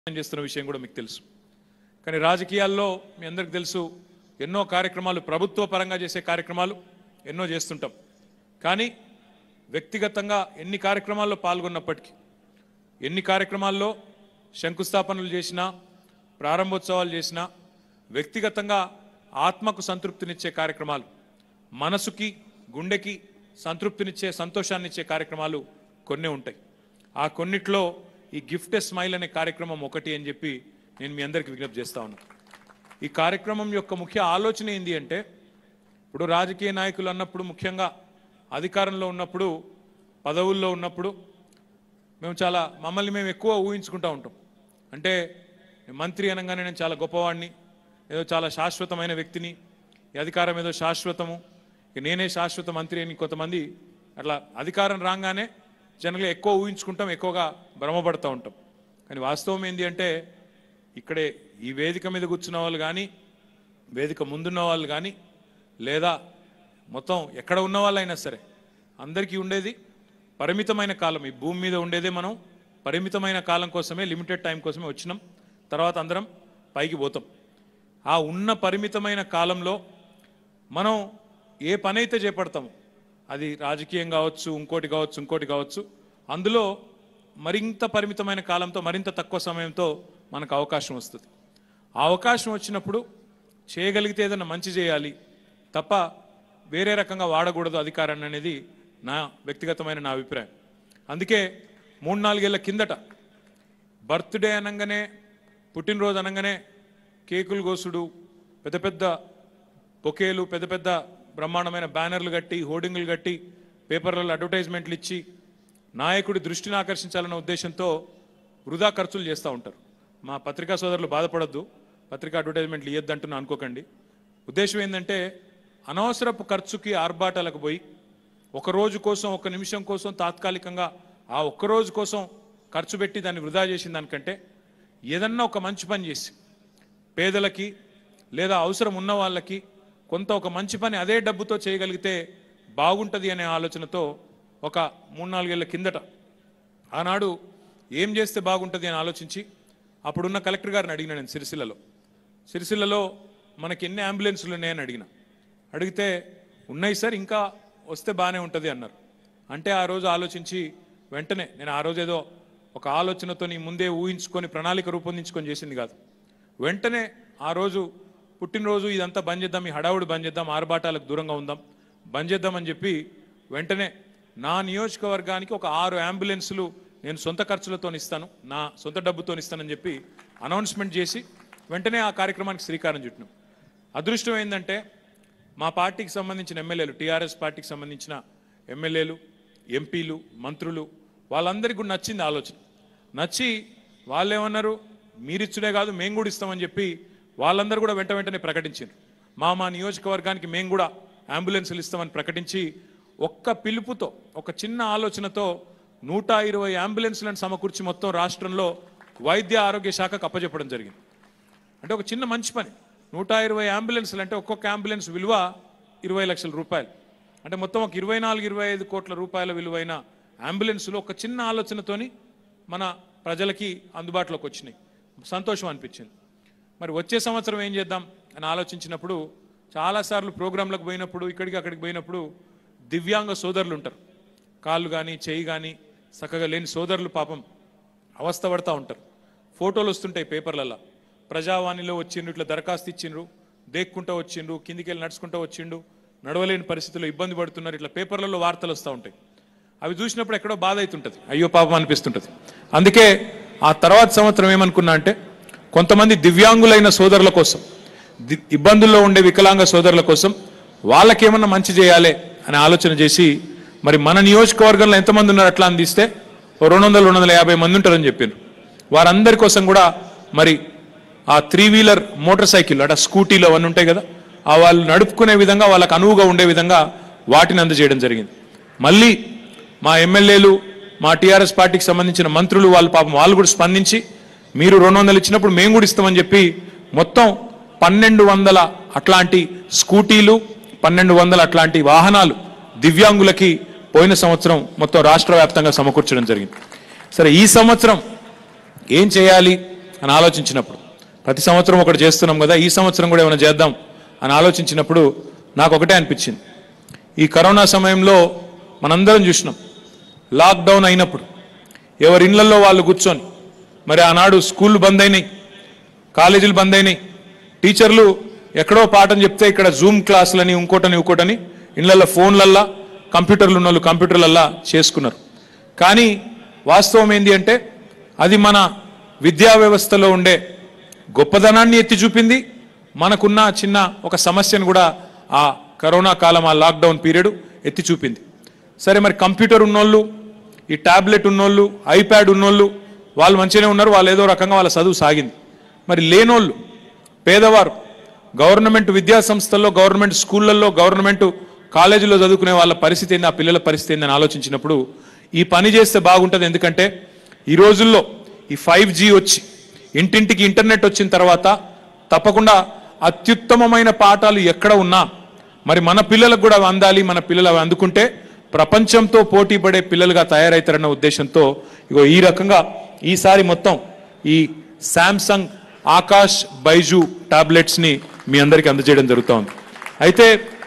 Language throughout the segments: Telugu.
చేస్తున్న విషయం కూడా మీకు తెలుసు కానీ రాజకీయాల్లో మీ అందరికి తెలుసు ఎన్నో కార్యక్రమాలు ప్రభుత్వ పరంగా చేసే కార్యక్రమాలు ఎన్నో చేస్తుంటాం కానీ వ్యక్తిగతంగా ఎన్ని కార్యక్రమాల్లో పాల్గొన్నప్పటికీ ఎన్ని కార్యక్రమాల్లో శంకుస్థాపనలు చేసినా ప్రారంభోత్సవాలు చేసినా వ్యక్తిగతంగా ఆత్మకు సంతృప్తినిచ్చే కార్యక్రమాలు మనసుకి గుండెకి సంతృప్తినిచ్చే సంతోషాన్నిచ్చే కార్యక్రమాలు కొన్నే ఉంటాయి ఆ కొన్నిట్లో ఈ గిఫ్ట్ ఎ స్మైల్ అనే కార్యక్రమం ఒకటి అని చెప్పి నేను మీ అందరికి విజ్ఞప్తి చేస్తా ఉన్నాను ఈ కార్యక్రమం యొక్క ముఖ్య ఆలోచన ఏంటి అంటే ఇప్పుడు రాజకీయ నాయకులు అన్నప్పుడు ముఖ్యంగా అధికారంలో ఉన్నప్పుడు పదవుల్లో ఉన్నప్పుడు మేము చాలా మమ్మల్ని మేము ఎక్కువ ఊహించుకుంటూ ఉంటాం అంటే మంత్రి అనగానే నేను చాలా గొప్పవాడిని ఏదో చాలా శాశ్వతమైన వ్యక్తిని ఈ అధికారం ఏదో శాశ్వతము ఇక నేనే శాశ్వత మంత్రి అని కొంతమంది అట్లా అధికారం రాగానే జనరల్గా ఎక్కువ ఊహించుకుంటాం ఎక్కువగా భ్రమపడుతూ ఉంటాం కానీ వాస్తవం ఏంటి అంటే ఇక్కడే ఈ వేదిక మీద కూర్చున్న వాళ్ళు కానీ వేదిక ముందున్న వాళ్ళు కానీ లేదా మొత్తం ఎక్కడ ఉన్న వాళ్ళైనా సరే అందరికీ ఉండేది పరిమితమైన కాలం ఈ భూమి మీద ఉండేదే మనం పరిమితమైన కాలం కోసమే లిమిటెడ్ టైం కోసమే వచ్చినాం తర్వాత అందరం పైకి పోతాం ఆ ఉన్న పరిమితమైన కాలంలో మనం ఏ పని అయితే చేపడతామో అది రాజకీయం కావచ్చు ఇంకోటి కావచ్చు ఇంకోటి కావచ్చు అందులో మరింత పరిమితమైన కాలంతో మరింత తక్కువ సమయంతో మనకు అవకాశం వస్తుంది ఆ అవకాశం వచ్చినప్పుడు చేయగలిగితే ఏదైనా మంచి చేయాలి తప్ప వేరే రకంగా వాడకూడదు అధికారాన్ని అనేది నా వ్యక్తిగతమైన నా అభిప్రాయం అందుకే మూడు నాలుగేళ్ల కిందట బర్త్డే అనగానే పుట్టినరోజు అనగానే కేకులు కోసుడు పెద్ద పెద్ద బొకేలు పెద్ద పెద్ద బ్రహ్మాండమైన బ్యానర్లు కట్టి హోర్డింగ్లు కట్టి పేపర్లలో అడ్వర్టైజ్మెంట్లు ఇచ్చి నాయకుడి దృష్టిని ఆకర్షించాలన్న ఉద్దేశంతో వృధా ఖర్చులు చేస్తూ ఉంటారు మా పత్రికా సోదరులు బాధపడద్దు పత్రికా అడ్వర్టైజ్మెంట్లు ఇయ్యొద్దంటున్నా అనుకోకండి ఉద్దేశం ఏంటంటే అనవసరపు ఖర్చుకి ఆర్భాటాలకు పోయి ఒక రోజు కోసం ఒక నిమిషం కోసం తాత్కాలికంగా ఆ ఒక్క రోజు కోసం ఖర్చు పెట్టి దాన్ని వృధా చేసిన దానికంటే ఏదన్నా ఒక మంచి పని చేసి పేదలకి లేదా అవసరం ఉన్న వాళ్ళకి కొంత ఒక మంచి పని అదే డబ్బుతో చేయగలిగితే బాగుంటుంది అనే ఆలోచనతో ఒక మూడు నాలుగేళ్ల కిందట ఆనాడు ఏం చేస్తే బాగుంటుంది అని ఆలోచించి అప్పుడున్న కలెక్టర్ గారిని అడిగిన నేను సిరిసిల్లలో సిరిసిల్లలో మనకి ఎన్ని అంబులెన్సులు ఉన్నాయని అడిగిన అడిగితే ఉన్నాయి సార్ ఇంకా వస్తే బాగానే ఉంటుంది అన్నారు అంటే ఆ రోజు ఆలోచించి వెంటనే నేను ఆ రోజు ఏదో ఒక ఆలోచనతో నీ ముందే ఊహించుకొని ప్రణాళిక రూపొందించుకొని చేసింది కాదు వెంటనే ఆ రోజు పుట్టినరోజు ఇదంతా బంద్ చేద్దాం ఈ హడావుడి బంద్ చేద్దాం ఆర్భాటాలకు దూరంగా ఉందాం బంద్ చేద్దామని చెప్పి వెంటనే నా నియోజకవర్గానికి ఒక ఆరు అంబులెన్సులు నేను సొంత ఖర్చులతో ఇస్తాను నా సొంత డబ్బుతో ఇస్తానని చెప్పి అనౌన్స్మెంట్ చేసి వెంటనే ఆ కార్యక్రమానికి శ్రీకారం చుట్టినాం అదృష్టం ఏంటంటే మా పార్టీకి సంబంధించిన ఎమ్మెల్యేలు టీఆర్ఎస్ పార్టీకి సంబంధించిన ఎమ్మెల్యేలు ఎంపీలు మంత్రులు వాళ్ళందరికీ కూడా నచ్చింది ఆలోచన నచ్చి వాళ్ళు ఏమన్నారు మీరిచ్చుడే కాదు మేము కూడా ఇస్తామని చెప్పి వాళ్ళందరూ కూడా వెంట వెంటనే ప్రకటించారు మా మా నియోజకవర్గానికి మేము కూడా అంబులెన్సులు ఇస్తామని ప్రకటించి ఒక్క పిలుపుతో ఒక చిన్న ఆలోచనతో నూట ఇరవై అంబులెన్సులను సమకూర్చి మొత్తం రాష్ట్రంలో వైద్య ఆరోగ్య శాఖకు అప్పచెప్పడం జరిగింది అంటే ఒక చిన్న మంచి పని నూట ఇరవై అంబులెన్స్లు అంటే ఒక్కొక్క అంబులెన్స్ విలువ ఇరవై లక్షల రూపాయలు అంటే మొత్తం ఒక ఇరవై నాలుగు ఇరవై ఐదు కోట్ల రూపాయల విలువైన అంబులెన్సులు ఒక చిన్న ఆలోచనతోని మన ప్రజలకి అందుబాటులోకి వచ్చినాయి సంతోషం అనిపించింది మరి వచ్చే సంవత్సరం ఏం చేద్దాం అని ఆలోచించినప్పుడు చాలాసార్లు ప్రోగ్రాంలకు పోయినప్పుడు ఇక్కడికి అక్కడికి పోయినప్పుడు దివ్యాంగ సోదరులు ఉంటారు కాళ్ళు కానీ చేయి కానీ చక్కగా లేని సోదరులు పాపం అవస్థ పడతా ఉంటారు ఫోటోలు వస్తుంటాయి పేపర్లలో ప్రజావాణిలో వచ్చిండ్రు ఇట్లా దరఖాస్తు ఇచ్చిండ్రు దేక్కుంటూ వచ్చిండ్రు కిందికి వెళ్ళి నడుచుకుంటూ వచ్చిండు నడవలేని పరిస్థితుల్లో ఇబ్బంది పడుతున్నారు ఇట్లా పేపర్లలో వార్తలు వస్తూ ఉంటాయి అవి చూసినప్పుడు ఎక్కడో బాధ అవుతుంటుంది అయ్యో పాపం అనిపిస్తుంటుంది అందుకే ఆ తర్వాత సంవత్సరం ఏమనుకున్నా అంటే కొంతమంది దివ్యాంగులైన సోదరుల కోసం ది- ఇబ్బందుల్లో ఉండే వికలాంగ సోదరుల కోసం వాళ్ళకేమన్నా మంచి చేయాలి అనే ఆలోచన చేసి మరి మన నియోజకవర్గంలో ఎంతమంది ఉన్నారు అట్లా అందిస్తే ఓ రెండు వందల రెండు వందల యాభై మంది ఉంటారని చెప్పారు వారందరి కోసం కూడా మరి ఆ త్రీ వీలర్ మోటార్ సైకిల్ అంటే స్కూటీలు అవన్నీ ఉంటాయి కదా ఆ వాళ్ళు నడుపుకునే విధంగా వాళ్ళకు అనువుగా ఉండే విధంగా వాటిని అందజేయడం జరిగింది మళ్ళీ మా ఎమ్మెల్యేలు మా టీఆర్ఎస్ పార్టీకి సంబంధించిన మంత్రులు వాళ్ళు పాపం వాళ్ళు కూడా స్పందించి మీరు రెండు వందలు ఇచ్చినప్పుడు మేము కూడా ఇస్తామని చెప్పి మొత్తం పన్నెండు వందల అట్లాంటి స్కూటీలు పన్నెండు వందల అట్లాంటి వాహనాలు దివ్యాంగులకి పోయిన సంవత్సరం మొత్తం రాష్ట్ర వ్యాప్తంగా సమకూర్చడం జరిగింది సరే ఈ సంవత్సరం ఏం చేయాలి అని ఆలోచించినప్పుడు ప్రతి సంవత్సరం ఒకటి చేస్తున్నాం కదా ఈ సంవత్సరం కూడా ఏమైనా చేద్దాం అని ఆలోచించినప్పుడు నాకు ఒకటే అనిపించింది ఈ కరోనా సమయంలో మనందరం చూసినాం లాక్డౌన్ అయినప్పుడు ఎవరి ఇళ్లలో వాళ్ళు కూర్చొని మరి ఆనాడు స్కూళ్ళు బంద్ అయినాయి కాలేజీలు బంద్ అయినాయి టీచర్లు ఎక్కడో పాఠం చెప్తే ఇక్కడ జూమ్ క్లాసులని ఇంకోటని ఇంకోటని ఇళ్లలో ఫోన్లల్లా కంప్యూటర్లు ఉన్న వాళ్ళు కంప్యూటర్లల్లా చేసుకున్నారు కానీ వాస్తవం ఏంటి అంటే అది మన విద్యా వ్యవస్థలో ఉండే గొప్పదనాన్ని ఎత్తి చూపింది మనకున్న చిన్న ఒక సమస్యను కూడా ఆ కరోనా కాలం ఆ లాక్డౌన్ పీరియడ్ ఎత్తి చూపింది సరే మరి కంప్యూటర్ ఉన్నోళ్ళు ఈ టాబ్లెట్ ఉన్నోళ్ళు ఐప్యాడ్ ఉన్నోళ్ళు వాళ్ళు మంచిగానే ఉన్నారు వాళ్ళు ఏదో రకంగా వాళ్ళ చదువు సాగింది మరి లేనోళ్ళు పేదవారు గవర్నమెంట్ విద్యా సంస్థల్లో గవర్నమెంట్ స్కూళ్ళల్లో గవర్నమెంట్ కాలేజీలో చదువుకునే వాళ్ళ పరిస్థితి ఏంది ఆ పిల్లల పరిస్థితి ఏందని ఆలోచించినప్పుడు ఈ పని చేస్తే బాగుంటుంది ఎందుకంటే ఈ రోజుల్లో ఈ ఫైవ్ జీ వచ్చి ఇంటింటికి ఇంటర్నెట్ వచ్చిన తర్వాత తప్పకుండా అత్యుత్తమమైన పాఠాలు ఎక్కడ ఉన్నా మరి మన పిల్లలకు కూడా అవి అందాలి మన పిల్లలు అవి అందుకుంటే ప్రపంచంతో పోటీ పడే పిల్లలుగా తయారవుతారన్న ఉద్దేశంతో ఇగో ఈ రకంగా ఈసారి మొత్తం ఈ శాంసంగ్ ఆకాష్ బైజు టాబ్లెట్స్ ని మీ అందరికీ అందజేయడం జరుగుతూ ఉంది అయితే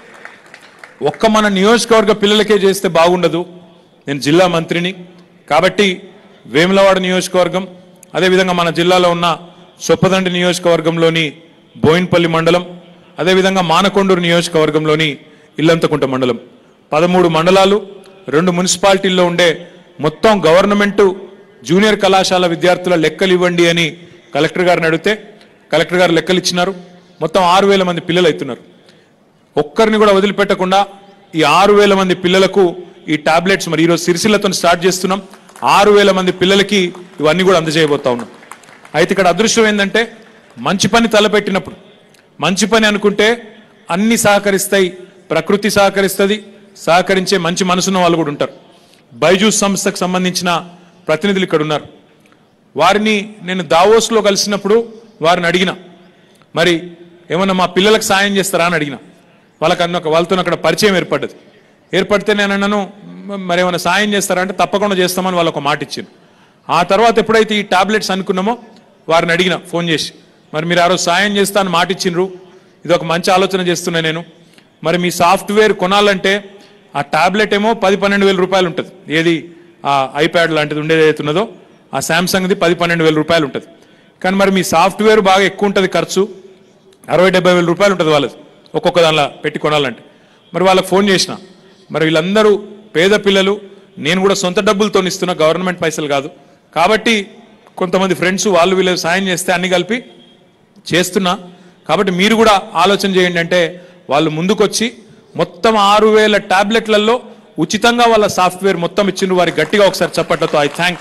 ఒక్క మన నియోజకవర్గ పిల్లలకే చేస్తే బాగుండదు నేను జిల్లా మంత్రిని కాబట్టి వేములవాడ నియోజకవర్గం అదేవిధంగా మన జిల్లాలో ఉన్న చొప్పదండి నియోజకవర్గంలోని బోయిన్పల్లి మండలం అదేవిధంగా మానకొండూరు నియోజకవర్గంలోని ఇల్లంతకుంట మండలం పదమూడు మండలాలు రెండు మున్సిపాలిటీల్లో ఉండే మొత్తం గవర్నమెంటు జూనియర్ కళాశాల విద్యార్థుల లెక్కలు ఇవ్వండి అని కలెక్టర్ గారిని అడిగితే కలెక్టర్ గారు లెక్కలు ఇచ్చినారు మొత్తం ఆరు వేల మంది పిల్లలు అవుతున్నారు ఒక్కరిని కూడా వదిలిపెట్టకుండా ఈ ఆరు వేల మంది పిల్లలకు ఈ టాబ్లెట్స్ మరి ఈరోజు సిరిసిల్లతో స్టార్ట్ చేస్తున్నాం ఆరు వేల మంది పిల్లలకి ఇవన్నీ కూడా అందజేయబోతా ఉన్నాం అయితే ఇక్కడ అదృష్టం ఏంటంటే మంచి పని తలపెట్టినప్పుడు మంచి పని అనుకుంటే అన్ని సహకరిస్తాయి ప్రకృతి సహకరిస్తుంది సహకరించే మంచి మనసున్న వాళ్ళు కూడా ఉంటారు బైజూస్ సంస్థకు సంబంధించిన ప్రతినిధులు ఇక్కడ ఉన్నారు వారిని నేను దావోస్లో కలిసినప్పుడు వారిని అడిగిన మరి ఏమన్నా మా పిల్లలకు సాయం చేస్తారా అని అడిగిన వాళ్ళకి అన్న వాళ్ళతో అక్కడ పరిచయం ఏర్పడ్డది ఏర్పడితే నేను అన్నాను "మ- మరి ఏమైనా సాయం చేస్తారా అంటే తప్పకుండా చేస్తామని వాళ్ళు ఒక మాట ఇచ్చారు ఆ తర్వాత ఎప్పుడైతే ఈ టాబ్లెట్స్ అనుకున్నామో వారిని అడిగిన ఫోన్ చేసి మరి మీరు ఆ రోజు సాయం చేస్తా అని మాట ఇచ్చిండ్రు ఇది ఒక మంచి ఆలోచన చేస్తున్నా నేను మరి మీ సాఫ్ట్వేర్ కొనాలంటే ఆ టాబ్లెట్ ఏమో పది పన్నెండు వేల రూపాయలు ఉంటుంది ఏది ఆ ఐప్యాడ్ లాంటిది ఉండేది ఏదైతే ఉన్నదో ఆ శాంసంగ్ది పది పన్నెండు వేల రూపాయలు ఉంటుంది కానీ మరి మీ సాఫ్ట్వేర్ బాగా ఎక్కువ ఉంటుంది ఖర్చు అరవై డెబ్బై వేల రూపాయలు ఉంటుంది వాళ్ళది ఒక్కొక్క దానిలో పెట్టి కొనాలంటే మరి వాళ్ళకి ఫోన్ చేసిన మరి వీళ్ళందరూ పేద పిల్లలు నేను కూడా సొంత డబ్బులతో ఇస్తున్నా గవర్నమెంట్ పైసలు కాదు కాబట్టి కొంతమంది ఫ్రెండ్స్ వాళ్ళు వీళ్ళు సాయం చేస్తే అన్ని కలిపి చేస్తున్నా కాబట్టి మీరు కూడా ఆలోచన చేయండి అంటే వాళ్ళు ముందుకొచ్చి మొత్తం ఆరు వేల టాబ్లెట్లలో ఉచితంగా వాళ్ళ సాఫ్ట్వేర్ మొత్తం ఇచ్చిండ్రు వారికి గట్టిగా ఒకసారి చప్పట్లతో I thank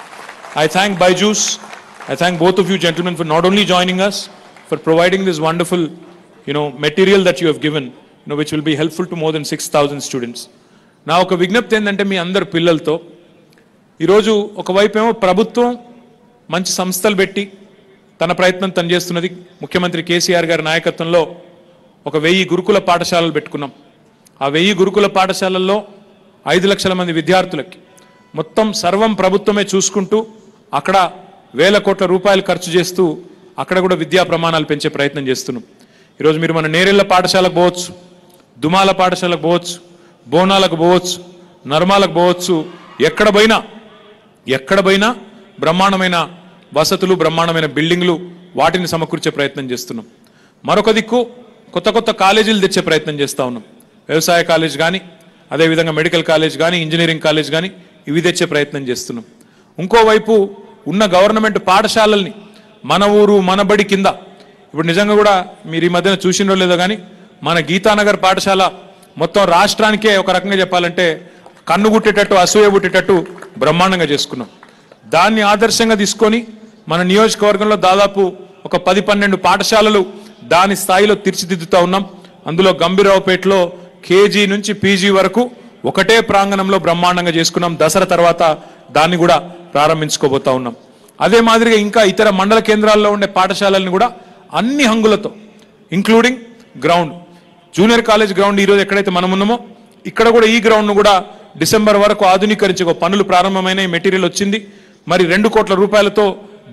I thank Byju's. I thank both of you gentlemen for not only joining us, for providing this wonderful, you know, material that you have given, you know, which will be helpful to more than 6,000 students. నా ఒక విజ్ఞప్తి ఏంటంటే మీ అందరు పిల్లలతో ఈరోజు ఒకవైపు ఏమో ప్రభుత్వం మంచి సంస్థలు పెట్టి తన ప్రయత్నం తను చేస్తున్నది ముఖ్యమంత్రి కేసీఆర్ గారి నాయకత్వంలో ఒక వెయ్యి గురుకుల పాఠశాలలు పెట్టుకున్నాం ఆ వెయ్యి గురుకుల పాఠశాలల్లో ఐదు లక్షల మంది విద్యార్థులకి మొత్తం సర్వం ప్రభుత్వమే చూసుకుంటూ అక్కడ వేల కోట్ల రూపాయలు ఖర్చు చేస్తూ అక్కడ కూడా విద్యా ప్రమాణాలు పెంచే ప్రయత్నం చేస్తున్నాం ఈరోజు మీరు మన నేరెళ్ల పాఠశాలకు పోవచ్చు దుమాల పాఠశాలకు పోవచ్చు బోనాలకు పోవచ్చు నర్మాలకు పోవచ్చు ఎక్కడ పోయినా ఎక్కడ పోయినా బ్రహ్మాండమైన వసతులు బ్రహ్మాండమైన బిల్డింగ్లు వాటిని సమకూర్చే ప్రయత్నం చేస్తున్నాం మరొక దిక్కు కొత్త కొత్త కాలేజీలు తెచ్చే ప్రయత్నం చేస్తా ఉన్నాం వ్యవసాయ కాలేజ్ కానీ అదేవిధంగా మెడికల్ కాలేజ్ కానీ ఇంజనీరింగ్ కాలేజ్ కానీ ఇవి తెచ్చే ప్రయత్నం చేస్తున్నాం ఇంకోవైపు ఉన్న గవర్నమెంట్ పాఠశాలల్ని మన ఊరు మన బడి కింద ఇప్పుడు నిజంగా కూడా మీరు ఈ మధ్యన చూసినో లేదో కానీ మన గీతానగర్ పాఠశాల మొత్తం రాష్ట్రానికే ఒక రకంగా చెప్పాలంటే కన్ను గుట్టేటట్టు అసూయ పుట్టేటట్టు బ్రహ్మాండంగా చేసుకున్నాం దాన్ని ఆదర్శంగా తీసుకొని మన నియోజకవర్గంలో దాదాపు ఒక పది పన్నెండు పాఠశాలలు దాని స్థాయిలో తీర్చిదిద్దుతా ఉన్నాం అందులో గంభీరావుపేటలో కేజీ నుంచి పీజీ వరకు ఒకటే ప్రాంగణంలో బ్రహ్మాండంగా చేసుకున్నాం దసరా తర్వాత దాన్ని కూడా ప్రారంభించుకోబోతా ఉన్నాం అదే మాదిరిగా ఇంకా ఇతర మండల కేంద్రాల్లో ఉండే పాఠశాలల్ని కూడా అన్ని హంగులతో including ground junior college ground ఈరోజు ఎక్కడైతే మనం ఉన్నామో ఇక్కడ కూడా ఈ గ్రౌండ్ను కూడా డిసెంబర్ వరకు ఆధునీకరించే ఒక పనులు ప్రారంభమైన మెటీరియల్ వచ్చింది మరి రెండు కోట్ల రూపాయలతో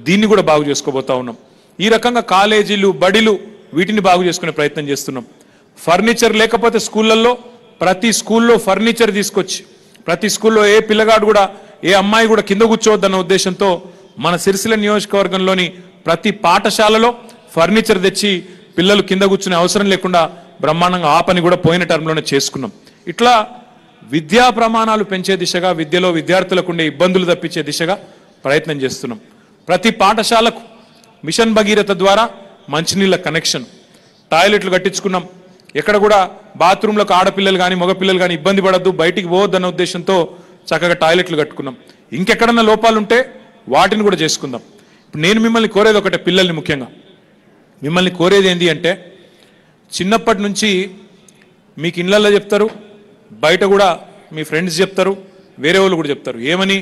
దీన్ని కూడా బాగు చేసుకోబోతా ఉన్నాం ఈ రకంగా కాలేజీలు బడిలు వీటిని బాగు చేసుకునే ప్రయత్నం చేస్తున్నాం ఫర్నిచర్ లేకపోతే స్కూళ్ళల్లో ప్రతి స్కూల్లో ఫర్నిచర్ తీసుకొచ్చి ప్రతి స్కూల్లో ఏ పిల్లగాడు కూడా ఏ అమ్మాయి కూడా కింద కూర్చోవద్దన్న ఉద్దేశంతో మన సిరిసిల్ల నియోజకవర్గంలోని ప్రతి పాఠశాలలో ఫర్నిచర్ తెచ్చి పిల్లలు కింద కూర్చునే అవసరం లేకుండా బ్రహ్మాండంగా ఆ పని కూడా పోయిన టర్మ్లోనే చేసుకున్నాం ఇట్లా విద్యా ప్రమాణాలు పెంచే దిశగా విద్యలో విద్యార్థులకు ఉండే ఇబ్బందులు తప్పించే దిశగా ప్రయత్నం చేస్తున్నాం ప్రతి పాఠశాలకు మిషన్ భగీరథ ద్వారా మంచినీళ్ళ కనెక్షన్ టాయిలెట్లు కట్టించుకున్నాం ఎక్కడ కూడా బాత్రూంలకు ఆడపిల్లలు కానీ మగపిల్లలు కానీ ఇబ్బంది పడద్దు బయటికి పోవద్దన్న ఉద్దేశంతో చక్కగా టాయిలెట్లు కట్టుకున్నాం ఇంకెక్కడన్నా లోపాలు ఉంటే వాటిని కూడా చేసుకుందాం ఇప్పుడు నేను మిమ్మల్ని కోరేది ఒకటే పిల్లల్ని ముఖ్యంగా మిమ్మల్ని కోరేది ఏంటి అంటే చిన్నప్పటి నుంచి మీకు ఇళ్ళల్లో చెప్తారు బయట కూడా మీ ఫ్రెండ్స్ చెప్తారు వేరే వాళ్ళు కూడా చెప్తారు ఏమని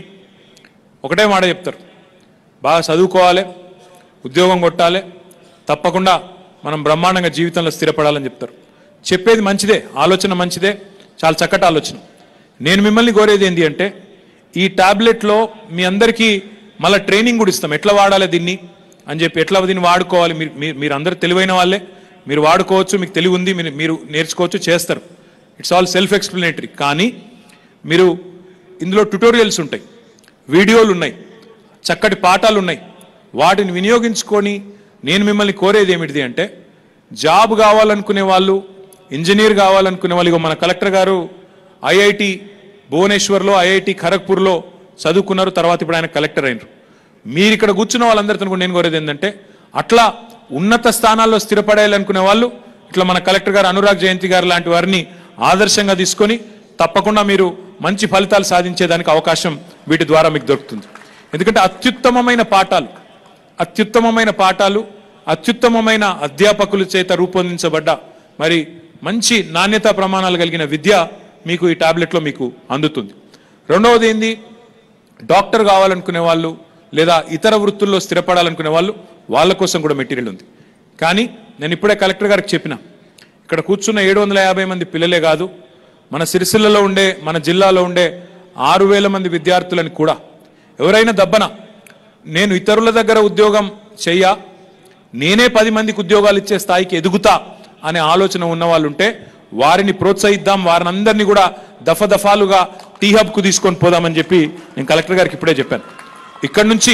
ఒకటే మాట చెప్తారు బాగా చదువుకోవాలి ఉద్యోగం కొట్టాలి తప్పకుండా మనం బ్రహ్మాండంగా జీవితంలో స్థిరపడాలని చెప్తారు చెప్పేది మంచిదే ఆలోచన మంచిదే చాలా చక్కటి ఆలోచన నేను మిమ్మల్ని కోరేది ఏంటి అంటే ఈ టాబ్లెట్లో మీ అందరికీ మళ్ళీ ట్రైనింగ్ కూడా ఇస్తాం ఎట్లా వాడాలి దీన్ని అని చెప్పి ఎట్లా దీన్ని వాడుకోవాలి మీరు మీరు- మీరు అందరు తెలివైన వాళ్ళే మీరు వాడుకోవచ్చు మీకు తెలివి ఉంది మీరు మీరు నేర్చుకోవచ్చు చేస్తారు ఇట్స్ ఆల్ సెల్ఫ్ ఎక్స్ప్లెనేటరీ కానీ మీరు ఇందులో ట్యుటోరియల్స్ ఉంటాయి వీడియోలు ఉన్నాయి చక్కటి పాఠాలు ఉన్నాయి వాటిని వినియోగించుకొని నేను మిమ్మల్ని కోరేది ఏమిటిది అంటే జాబ్ కావాలనుకునే వాళ్ళు ఇంజనీర్ కావాలనుకునే వాళ్ళు ఇగో మన కలెక్టర్ గారు ఐఐటి భువనేశ్వర్లో ఐఐటి ఖరగ్పూర్లో చదువుకున్నారు తర్వాత ఇప్పుడు ఆయన కలెక్టర్ అయినారు మీరు ఇక్కడ కూర్చున్న వాళ్ళందరితో కూడా నేను కోరేది ఏంటంటే అట్లా ఉన్నత స్థానాల్లో స్థిరపడేయాలనుకునే వాళ్ళు ఇట్లా మన కలెక్టర్ గారు అనురాగ్ జయంతి గారు లాంటి వారిని ఆదర్శంగా తీసుకొని తప్పకుండా మీరు మంచి ఫలితాలు సాధించేదానికి అవకాశం వీటి ద్వారా మీకు దొరుకుతుంది ఎందుకంటే అత్యుత్తమమైన పాఠాలు అత్యుత్తమమైన పాఠాలు అత్యుత్తమమైన అధ్యాపకుల చేత రూపొందించబడ్డ మరి మంచి నాణ్యతా ప్రమాణాలు కలిగిన విద్య మీకు ఈ టాబ్లెట్లో మీకు అందుతుంది రెండవది ఏంది డాక్టర్ కావాలనుకునే వాళ్ళు లేదా ఇతర వృత్తుల్లో స్థిరపడాలనుకునే వాళ్ళు వాళ్ళ కోసం కూడా మెటీరియల్ ఉంది కానీ నేను ఇప్పుడే కలెక్టర్ గారికి చెప్పిన ఇక్కడ కూర్చున్న ఏడు వందల యాభై మంది పిల్లలే కాదు మన సిరిసిల్లలో ఉండే మన జిల్లాలో ఉండే ఆరు వేల మంది విద్యార్థులని కూడా ఎవరైనా దబ్బన నేను ఇతరుల దగ్గర ఉద్యోగం చెయ్యా నేనే పది మందికి ఉద్యోగాలు ఇచ్చే స్థాయికి ఎదుగుతా అనే ఆలోచన ఉన్న వాళ్ళు ఉంటే వారిని ప్రోత్సహిద్దాం వారిని అందరినీ కూడా దఫ దఫాలుగా టీ హబ్కు తీసుకొని పోదామని చెప్పి నేను కలెక్టర్ గారికి ఇప్పుడే చెప్పాను ఇక్కడి నుంచి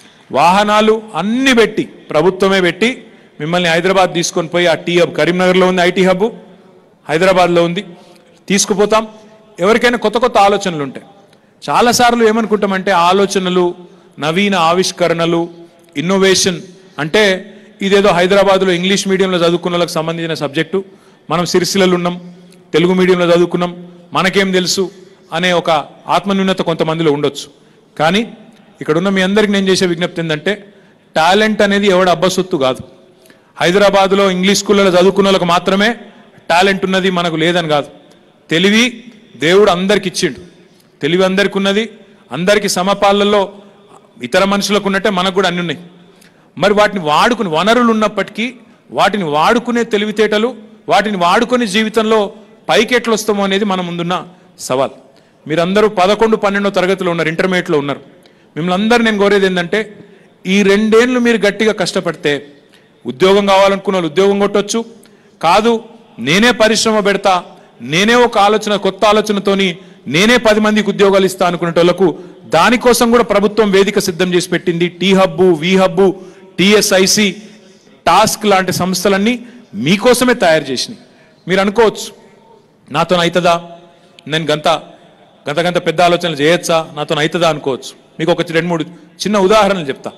వాహనాలు అన్ని పెట్టి ప్రభుత్వమే పెట్టి మిమ్మల్ని హైదరాబాద్ తీసుకొని పోయి ఆ టీ హబ్ కరీంనగర్లో ఉంది ఐటీ హబ్ హైదరాబాద్లో ఉంది తీసుకుపోతాం ఎవరికైనా కొత్త కొత్త ఆలోచనలు ఉంటాయి చాలాసార్లు ఏమనుకుంటామంటే ఆలోచనలు నవీన ఆవిష్కరణలు ఇన్నోవేషన్ అంటే ఇదేదో హైదరాబాద్లో ఇంగ్లీష్ మీడియంలో చదువుకున్న వాళ్ళకి సంబంధించిన సబ్జెక్టు మనం సిరిసిల్లలు ఉన్నాం తెలుగు మీడియంలో చదువుకున్నాం మనకేం తెలుసు అనే ఒక ఆత్మన్యూనత కొంతమందిలో ఉండొచ్చు కానీ ఇక్కడున్న మీ అందరికి నేను చేసే విజ్ఞప్తి ఏంటంటే టాలెంట్ అనేది ఎవడ అబ్బసొత్తు కాదు హైదరాబాద్లో ఇంగ్లీష్ స్కూళ్ళలో చదువుకున్న వాళ్ళకి మాత్రమే టాలెంట్ ఉన్నది మనకు లేదని కాదు తెలివి దేవుడు అందరికి ఇచ్చిండు తెలివి అందరికి ఉన్నది అందరికి సమపాలల్లో ఇతర మనుషులకు ఉన్నట్టే మనకు కూడా అన్ని ఉన్నాయి మరి వాటిని వాడుకుని వనరులు ఉన్నప్పటికీ వాటిని వాడుకునే తెలివితేటలు వాటిని వాడుకునే జీవితంలో పైకి ఎట్లా వస్తామో అనేది మన ముందున్న సవాల్ మీరందరూ పదకొండు పన్నెండో తరగతిలో ఉన్నారు ఇంటర్మీడియట్లో ఉన్నారు మిమ్మల్ని అందరూ నేను కోరేది ఏంటంటే ఈ రెండేళ్ళు మీరు గట్టిగా కష్టపడితే ఉద్యోగం కావాలనుకున్న వాళ్ళు ఉద్యోగం కొట్టొచ్చు కాదు నేనే పరిశ్రమ పెడతా నేనే ఒక ఆలోచన కొత్త ఆలోచనతోని నేనే పది మందికి ఉద్యోగాలు ఇస్తా అనుకునే వాళ్ళకు దానికోసం కూడా ప్రభుత్వం వేదిక సిద్ధం చేసి పెట్టింది T hub V hub TSIC TASK లాంటి సంస్థలన్నీ మీకోసమే తయారు చేసినాయి మీరు అనుకోవచ్చు నాతో అవుతుందా నేను గంత గంత గంత పెద్ద ఆలోచనలు చేయొచ్చా నాతో అవుతుందా అనుకోవచ్చు మీకు ఒక రెండు మూడు చిన్న ఉదాహరణలు చెప్తా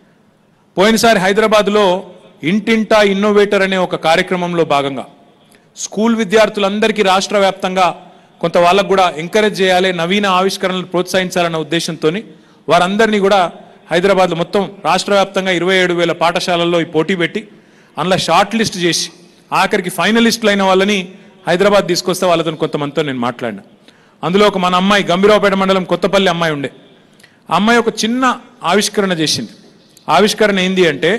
పోయినసారి హైదరాబాద్లో ఇంటింటా ఇన్నోవేటర్ అనే ఒక కార్యక్రమంలో భాగంగా స్కూల్ విద్యార్థులందరికీ రాష్ట్ర వ్యాప్తంగా కొంత వాళ్ళకు కూడా ఎంకరేజ్ చేయాలి నవీన ఆవిష్కరణలు ప్రోత్సహించాలన్న ఉద్దేశంతో వారందరినీ కూడా హైదరాబాద్లో మొత్తం రాష్ట్ర వ్యాప్తంగా ఇరవై ఏడు వేల పాఠశాలల్లో ఈ పోటీ పెట్టి అందులో షార్ట్ లిస్ట్ చేసి ఆఖరికి ఫైనలిస్టులు అయిన వాళ్ళని హైదరాబాద్ తీసుకొస్తే వాళ్ళతో కొంతమందితో నేను మాట్లాడినా అందులో ఒక మన అమ్మాయి గంభీరావుపేట మండలం కొత్తపల్లి అమ్మాయి ఉండే ఆ అమ్మాయి ఒక చిన్న ఆవిష్కరణ చేసింది ఆవిష్కరణ ఏంది అంటే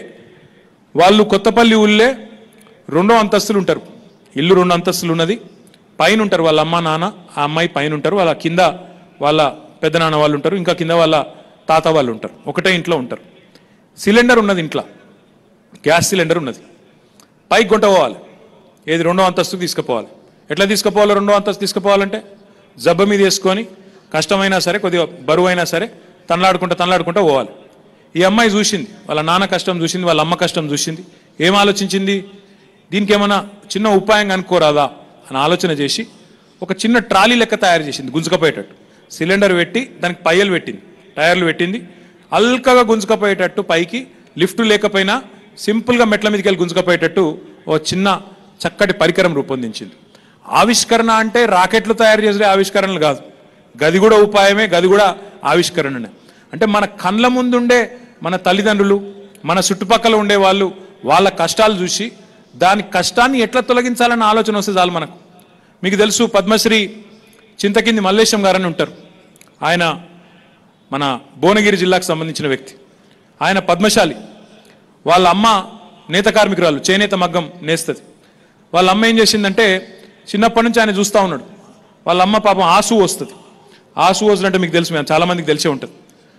వాళ్ళు కొత్తపల్లి ఊళ్ళే రెండో అంతస్తులు ఉంటారు ఇల్లు రెండు అంతస్తులు ఉన్నది పైన ఉంటారు వాళ్ళ అమ్మ నాన్న ఆ అమ్మాయి పైన ఉంటారు వాళ్ళ కింద వాళ్ళ పెద్ద నాన్న వాళ్ళు ఉంటారు ఇంకా కింద వాళ్ళ తాత వాళ్ళు ఉంటారు ఒకటే ఇంట్లో ఉంటారు సిలిండర్ ఉన్నది ఇంట్లో గ్యాస్ సిలిండర్ ఉన్నది పైకి గుంట పోవాలి ఏది రెండో అంతస్తు తీసుకుపోవాలి ఎట్లా తీసుకుపోవాలి రెండో అంతస్తు తీసుకుపోవాలంటే జబ్బ మీద వేసుకొని కష్టమైనా సరే కొద్దిగా బరువు అయినా సరే తనలాడుకుంటా తనలాడుకుంటా పోవాలి ఈ అమ్మాయి చూసింది వాళ్ళ నాన్న కష్టం చూసింది వాళ్ళ అమ్మ కష్టం చూసింది ఏం ఆలోచించింది దీనికి ఏమైనా చిన్న ఉపాయం కనుక్కోరాదా అని ఆలోచన చేసి ఒక చిన్న ట్రాలీ లెక్క తయారు చేసింది గుంజుకపోయేటట్టు సిలిండర్ పెట్టి దానికి పయ్యలు పెట్టింది టైర్లు పెట్టింది అల్కగా గుంజుకపోయేటట్టు పైకి లిఫ్ట్ లేకపోయినా సింపుల్గా మెట్ల మీదకి వెళ్ళి గుంజుకపోయేటట్టు ఓ చిన్న చక్కటి పరికరం రూపొందించింది ఆవిష్కరణ అంటే రాకెట్లు తయారు చేసే ఆవిష్కరణలు కాదు గది కూడా ఉపాయమే గది కూడా ఆవిష్కరణనే అంటే మన కండ్ల ముందుండే మన తల్లిదండ్రులు మన చుట్టుపక్కల ఉండే వాళ్ళు వాళ్ళ కష్టాలు చూసి దాని కష్టాన్ని ఎట్లా తొలగించాలన్న ఆలోచన వస్తే చాలు మనకు మీకు తెలుసు పద్మశ్రీ చింతకింది మల్లేశం గారని ఉంటారు ఆయన మన భువనగిరి జిల్లాకు సంబంధించిన వ్యక్తి ఆయన పద్మశాలి వాళ్ళ అమ్మ నేత కార్మికురాలు చేనేత మగ్గం నేస్తుంది వాళ్ళ అమ్మ ఏం చేసిందంటే చిన్నప్పటి నుంచి ఆయన చూస్తూ ఉన్నాడు వాళ్ళ అమ్మ పాపం ఆసు వస్తుంది ఆసు వస్తుందంటే మీకు తెలుసు మేము చాలా మందికి తెలిసే ఉంటుంది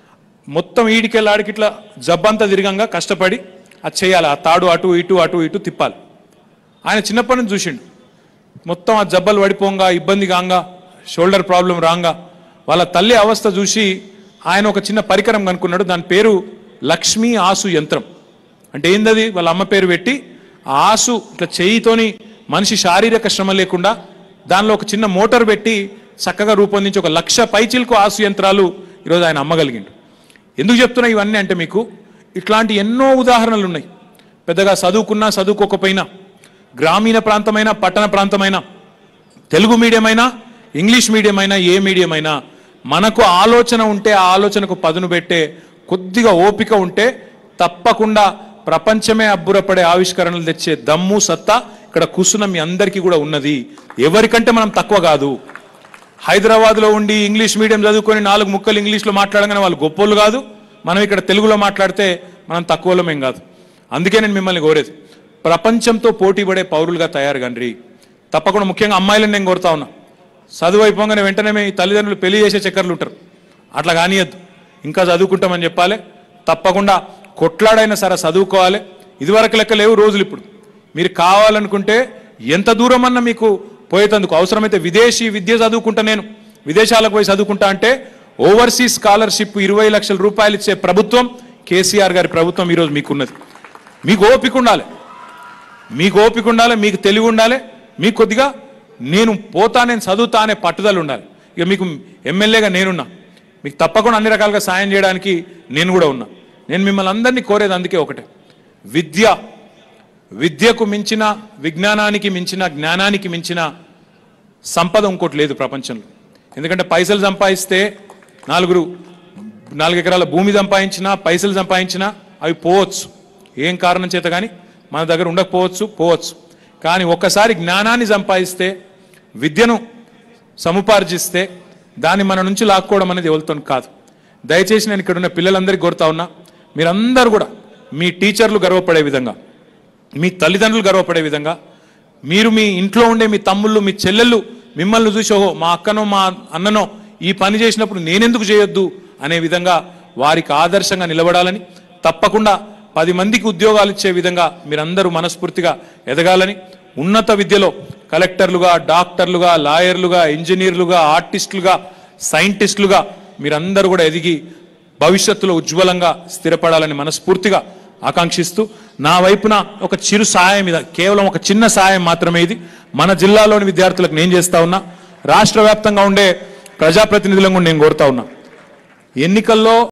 మొత్తం ఈడికెళ్ళి ఆడికి ఇట్లా జబ్బంతా తిరగంగా కష్టపడి అది చేయాలి ఆ తాడు అటు ఇటు అటు ఇటు తిప్పాలి ఆయన చిన్నప్పటి నుంచి చూసిండు మొత్తం ఆ జబ్బలు పడిపోంగా ఇబ్బంది కాంగా షోల్డర్ ప్రాబ్లం రాంగా వాళ్ళ తల్లి అవస్థ చూసి ఆయన ఒక చిన్న పరికరం కనుక్కున్నాడు దాని పేరు లక్ష్మీ ఆసు యంత్రం అంటే ఏందది వాళ్ళ అమ్మ పేరు పెట్టి ఆ ఆసు ఇట్లా చేయితోని మనిషి శారీరక శ్రమ లేకుండా దానిలో ఒక చిన్న మోటార్ పెట్టి చక్కగా రూపొందించి ఒక లక్ష పైచిల్కు ఆసు యంత్రాలు ఈరోజు ఆయన అమ్మగలిగిండు ఎందుకు చెప్తున్నా ఇవన్నీ అంటే మీకు ఇట్లాంటి ఎన్నో ఉదాహరణలు ఉన్నాయి పెద్దగా చదువుకున్నా చదువుకోకపోయినా గ్రామీణ ప్రాంతమైన పట్టణ ప్రాంతమైన తెలుగు మీడియం అయినా ఇంగ్లీష్ మీడియం అయినా ఏ మీడియం అయినా మనకు ఆలోచన ఉంటే ఆ ఆలోచనకు పదును పెట్టే కొద్దిగా ఓపిక ఉంటే తప్పకుండా ప్రపంచమే అబ్బురపడే ఆవిష్కరణలు తెచ్చే దమ్ము సత్తా ఇక్కడ కూర్చున్న మీ అందరికీ కూడా ఉన్నది ఎవరికంటే మనం తక్కువ కాదు హైదరాబాద్లో ఉండి ఇంగ్లీష్ మీడియం చదువుకొని నాలుగు ముక్కలు ఇంగ్లీష్లో మాట్లాడగానే వాళ్ళు గొప్పోళ్ళు కాదు మనం ఇక్కడ తెలుగులో మాట్లాడితే మనం తక్కువలమేం కాదు అందుకే నేను మిమ్మల్ని కోరేది ప్రపంచంతో పోటీ పడే పౌరులుగా తయారు కండ్రి తప్పకుండా ముఖ్యంగా అమ్మాయిలను నేను కోరుతా ఉన్నా చదువు అయిపోగానే వెంటనే మీ తల్లిదండ్రులు పెళ్లి చేసే చక్కర్లు ఉంటారు అట్లా కానియద్దు ఇంకా చదువుకుంటామని చెప్పాలి తప్పకుండా కొట్లాడైనా సరే చదువుకోవాలి ఇదివరకు లెక్క లేవు రోజులు ఇప్పుడు మీరు కావాలనుకుంటే ఎంత దూరం అన్నా మీకు పోయేటందుకు అవసరమైతే విదేశీ విద్య చదువుకుంటా నేను విదేశాలకు పోయి చదువుకుంటా అంటే ఓవర్సీస్ స్కాలర్షిప్ ఇరవై లక్షల రూపాయలు ఇచ్చే ప్రభుత్వం కేసీఆర్ గారి ప్రభుత్వం ఈరోజు మీకున్నది మీకు ఓపిక ఉండాలి మీకు ఓపిక ఉండాలి మీకు తెలివి ఉండాలి మీకు కొద్దిగా నేను పోతా నేను చదువుతా అనే పట్టుదల ఉండాలి ఇక మీకు ఎమ్మెల్యేగా నేనున్నా మీకు తప్పకుండా అన్ని రకాలుగా సాయం చేయడానికి నేను కూడా ఉన్నా నేను మిమ్మల్ని అందరినీ కోరేది అందుకే ఒకటే విద్య విద్యకు మించిన విజ్ఞానానికి మించిన జ్ఞానానికి మించిన సంపద ఇంకోటి లేదు ప్రపంచంలో ఎందుకంటే పైసలు సంపాదిస్తే నాలుగురు నాలుగు ఎకరాల భూమి సంపాదించినా పైసలు సంపాదించినా అవి పోవచ్చు ఏం కారణం చేత కానీ మన దగ్గర ఉండకపోవచ్చు పోవచ్చు కానీ ఒక్కసారి జ్ఞానాన్ని సంపాదిస్తే విద్యను సముపార్జిస్తే దాన్ని మన నుంచి లాక్కోవడం అనేది ఎవరితో కాదు దయచేసి నేను ఇక్కడ ఉన్న పిల్లలందరికీ కోరుతా ఉన్నా మీరందరూ కూడా మీ టీచర్లు గర్వపడే విధంగా మీ తల్లిదండ్రులు గర్వపడే విధంగా మీరు మీ ఇంట్లో ఉండే మీ తమ్ముళ్ళు మీ చెల్లెళ్ళు మిమ్మల్ని చూసి ఓహో మా అక్కనో మా అన్ననో ఈ పని చేసినప్పుడు నేనెందుకు చేయొద్దు అనే విధంగా వారికి ఆదర్శంగా నిలబడాలని తప్పకుండా పది మందికి ఉద్యోగాలు ఇచ్చే విధంగా మీరందరూ మనస్ఫూర్తిగా ఎదగాలని ఉన్నత విద్యలో కలెక్టర్లుగా డాక్టర్లుగా లాయర్లుగా ఇంజనీర్లుగా ఆర్టిస్టులుగా సైంటిస్టులుగా మీరందరూ కూడా ఎదిగి భవిష్యత్తులో ఉజ్వలంగా స్థిరపడాలని మనస్ఫూర్తిగా ఆకాంక్షిస్తూ నా వైపున ఒక చిరు సహాయం ఇది కేవలం ఒక చిన్న సహాయం మాత్రమే ఇది మన జిల్లాలోని విద్యార్థులకు నేను చేస్తా ఉన్నా రాష్ట్ర వ్యాప్తంగా ఉండే ప్రజాప్రతినిధులను కూడా నేను కోరుతా ఉన్నా ఎన్నికల్లో